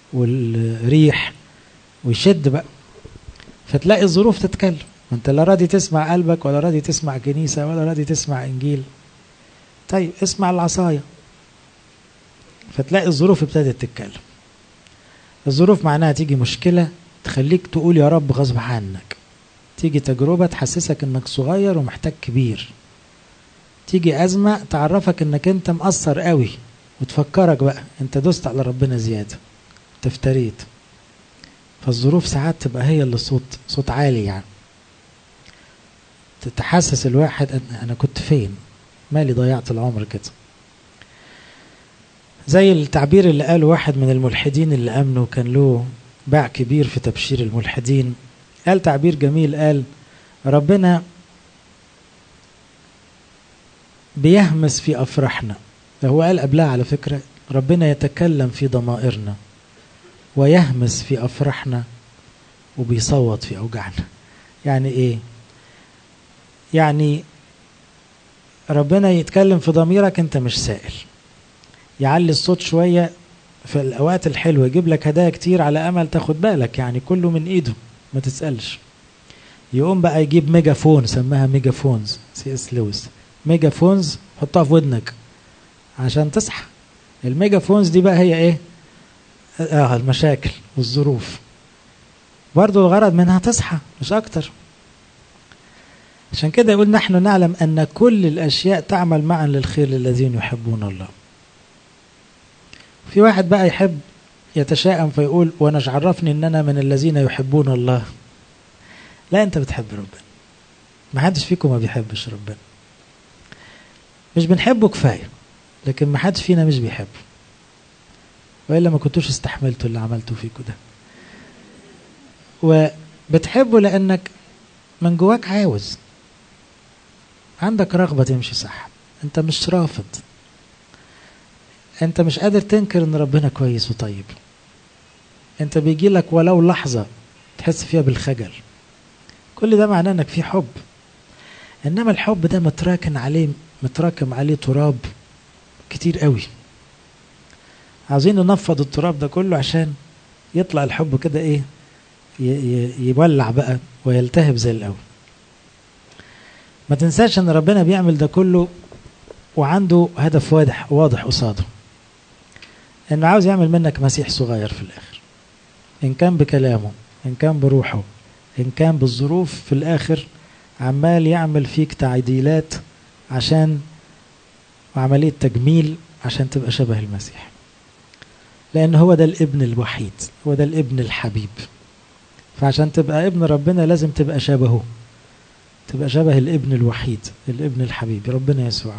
والريح ويشد بقى فتلاقي الظروف تتكلم ما انت لا راضي تسمع قلبك ولا راضي تسمع كنيسة ولا راضي تسمع انجيل طيب اسمع العصاية فتلاقي الظروف ابتدت تتكلم الظروف معناها تيجي مشكلة تخليك تقول يا رب غصب عنك تيجي تجربة تحسسك انك صغير ومحتاج كبير تيجي أزمة تعرفك انك انت مقصر قوي وتفكرك بقى انت دوست على ربنا زيادة تفتريت فالظروف ساعات تبقى هي اللي صوت صوت عالي يعني تتحسس الواحد أن انا كنت فين مالي ضيعت العمر كده زي التعبير اللي قاله واحد من الملحدين اللي امنوا كان له باع كبير في تبشير الملحدين قال تعبير جميل قال ربنا بيهمس في افراحنا هو قال قبلها على فكره ربنا يتكلم في ضمائرنا ويهمس في افراحنا وبيصوت في اوجاعنا يعني ايه يعني ربنا يتكلم في ضميرك انت مش سائل يعلي الصوت شويه في الاوقات الحلوه يجيب لك هدايا كتير على امل تاخد بالك يعني كله من ايده ما تسالش يقوم بقى يجيب ميجافون سماها ميجافونز سي اس لويس ميجافونز حطها في ودنك عشان تصحى الميجافونز دي بقى هي ايه اه المشاكل والظروف برضو الغرض منها تصحى مش اكتر عشان كده يقول نحن نعلم ان كل الاشياء تعمل معا للخير للذين يحبون الله في واحد بقى يحب يتشائم فيقول وانا مش عرفني ان انا من الذين يحبون الله لا انت بتحب ربنا ما حدش فيكم ما بيحبش ربنا مش بنحبه كفايه لكن ما حدش فينا مش بيحبه والا ما كنتوش استحملتوا اللي عملته فيكم ده وبتحبه لانك من جواك عاوز عندك رغبه تمشي صح انت مش رافض انت مش قادر تنكر ان ربنا كويس وطيب انت بيجي لك ولو لحظه تحس فيها بالخجل كل ده معناه انك في حب انما الحب ده متراكن عليه متراكم عليه تراب كتير قوي عاوزين ننفض التراب ده كله عشان يطلع الحب كده ايه يولع بقى ويلتهب زي الاول ما تنساش ان ربنا بيعمل ده كله وعنده هدف واضح واضح قصاده انه عاوز يعمل منك مسيح صغير في الاخر ان كان بكلامه ان كان بروحه ان كان بالظروف في الاخر عمال يعمل فيك تعديلات عشان وعملية تجميل عشان تبقى شبه المسيح لأن هو ده الابن الوحيد هو ده الابن الحبيب فعشان تبقى ابن ربنا لازم تبقى شبهه تبقى شبه الابن الوحيد الابن الحبيب ربنا يسوع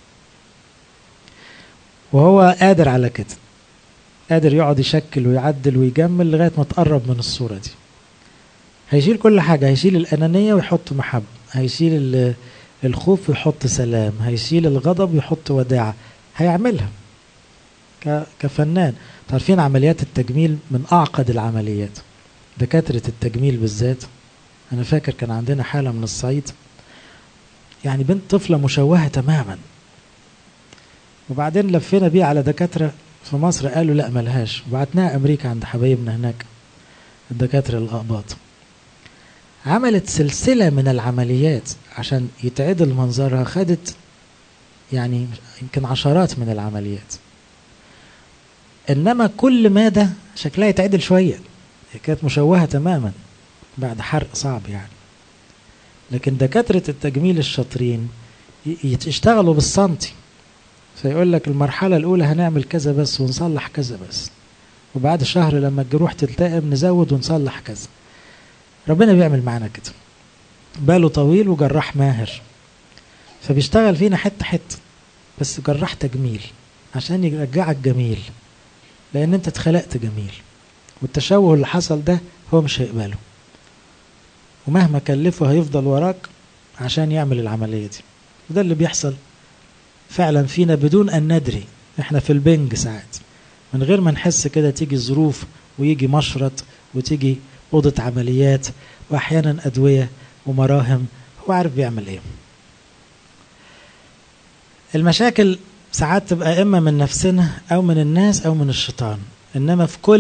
وهو قادر على كده قادر يقعد يشكل ويعدل ويجمل لغاية ما تقرب من الصورة دي هيشيل كل حاجة هيشيل الأنانية ويحط محبة هيشيل الخوف ويحط سلام هيشيل الغضب ويحط وداعة هيعملها كفنان تعرفين عمليات التجميل من أعقد العمليات دكاترة التجميل بالذات أنا فاكر كان عندنا حالة من الصعيد يعني بنت طفلة مشوهة تماما وبعدين لفينا بيه على دكاترة في مصر قالوا لا ملهاش وبعتناها أمريكا عند حبايبنا هناك الدكاترة الأقباط عملت سلسلة من العمليات عشان يتعدل منظرها خدت يعني يمكن عشرات من العمليات انما كل مادة شكلها يتعدل شوية هي كانت مشوهة تماما بعد حرق صعب يعني لكن دكاترة التجميل الشاطرين يشتغلوا بالسنتي فيقول لك المرحلة الأولى هنعمل كذا بس ونصلح كذا بس وبعد شهر لما الجروح تلتئم نزود ونصلح كذا ربنا بيعمل معانا كده باله طويل وجراح ماهر فبيشتغل فينا حتة حتة بس جراح تجميل عشان يرجعك جميل لأن أنت اتخلقت جميل والتشوه اللي حصل ده هو مش هيقبله ومهما كلفه هيفضل وراك عشان يعمل العملية دي وده اللي بيحصل فعلا فينا بدون أن ندري احنا في البنج ساعات من غير ما نحس كده تيجي ظروف ويجي مشرط وتيجي أوضة عمليات وأحيانا أدوية ومراهم هو عارف بيعمل إيه المشاكل ساعات تبقى إما من نفسنا أو من الناس أو من الشيطان إنما في كل